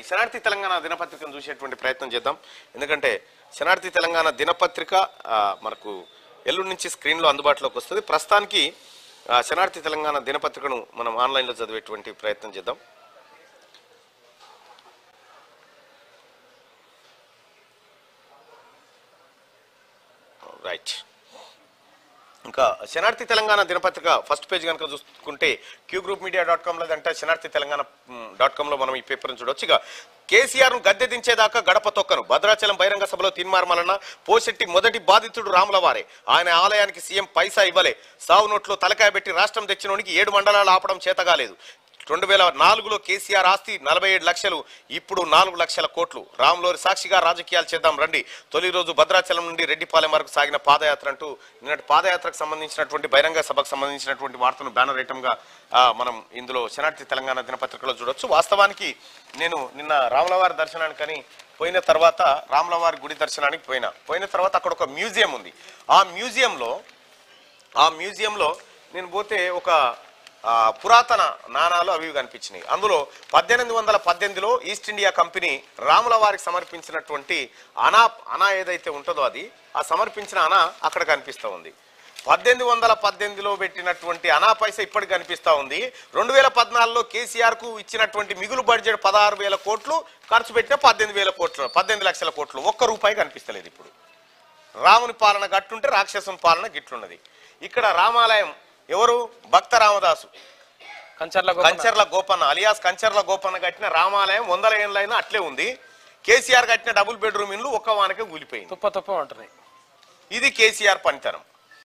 శనార్థి తెలంగాణ దినపత్రికను చూసేటువంటి ప్రయత్నం చేద్దాం ఎందుకంటే శనార్థి తెలంగాణ దినపత్రిక ఆ, మనకు ఎల్లుండి నుంచి స్క్రీన్లో అందుబాటులోకి వస్తుంది ప్రస్తుతానికి ఆ, శనార్థి తెలంగాణ దినపత్రికను మనం ఆన్లైన్లో చదివేటువంటి ప్రయత్నం చేద్దాం రైట్ ఇంకా శనార్థి తెలంగాణ దినపత్రిక ఫస్ట్ పేజ్ కనుక చూసుకుంటే Q group media dot com లేదంటే శనార్థి తెలంగాణ డాట్ కామ్ లో మనం ఈ పేపర్ని చూడొచ్చు ఇక కేసీఆర్ ను గద్దె దించేదాకా గడప తొక్కను భద్రాచలం బహిరంగ సభలో తీన్మార్మలన్న పోశెట్టి మొదటి బాధితుడు రాములవారే ఆయన ఆలయానికి సీఎం పైసా ఇవ్వలే సావు నోట్లో తలకాయ పెట్టి రాష్ట్రం తెచ్చినోనికి ఏడు మండలాలు ఆపడం చేతగాలేదు రెండు వేల నాలుగులో కేసీఆర్ ఆస్తి నలభై ఏడు లక్షలు ఇప్పుడు నాలుగు లక్షల కోట్లు రాములోరి సాక్షిగా రాజకీయాలు చేద్దాం రండి తొలి రోజు భద్రాచలం నుండి రెడ్డిపాలెం వరకు సాగిన పాదయాత్ర అంటూ నిన్నటి పాదయాత్రకు సంబంధించినటువంటి బహిరంగ సభకు సంబంధించినటువంటి వార్తను బ్యానర్ ఐటమ్గా ఆ, మనం ఇందులో శనార్థి తెలంగాణ దినపత్రికలో చూడొచ్చు వాస్తవానికి నేను నిన్న రాములవారి దర్శనానికని పోయిన తర్వాత రాములవారి గుడి దర్శనానికి పోయినా పోయిన తర్వాత అక్కడ ఒక మ్యూజియం ఉంది ఆ మ్యూజియంలో ఆ మ్యూజియంలో నేను పోతే ఒక ఆ, పురాతన నాణాలు అవి ఇవి కనిపించినాయి అందులో పద్దెనిమిది వందల పద్దెనిమిదిలో ఈస్ట్ ఇండియా కంపెనీ రాముల వారికి సమర్పించినటువంటి అనా అనా ఏదైతే ఉంటుందో అది ఆ సమర్పించిన అనా అక్కడ కనిపిస్తూ ఉంది పద్దెనిమిది వందల పద్దెనిమిదిలో పెట్టినటువంటి అనా పైసా ఇప్పటికి కనిపిస్తా ఉంది రెండు వేల పద్నాలుగులో కేసీఆర్ కు ఇచ్చినటువంటి మిగులు బడ్జెట్ పదహారు వేల కోట్లు ఖర్చు పెట్టిన పద్దెనిమిది వేల కోట్లు పద్దెనిమిది లక్షల కోట్లు ఒక్క రూపాయి కనిపిస్తలేదు ఇప్పుడు రాముని పాలన గట్టుంటే రాక్షసుని పాలన గిట్లున్నది ఇక్కడ రామాలయం ఎవరు భక్త రామదాసు కంచర్ల గోపన్న. కంచర్ల గోపన్న అలియాస్ కంచర్ల గోపన్న కట్టిన రామాలయం వందల ఏళ్ళైనా అట్లే ఉంది కేసీఆర్ కట్టిన డబుల్ బెడ్రూమ్ ఇల్లు ఒక్క వానకే కూలిపోయింది తుప్ప తుప్ప ఉంటున్నాయి ఇది కేసీఆర్ పనితనం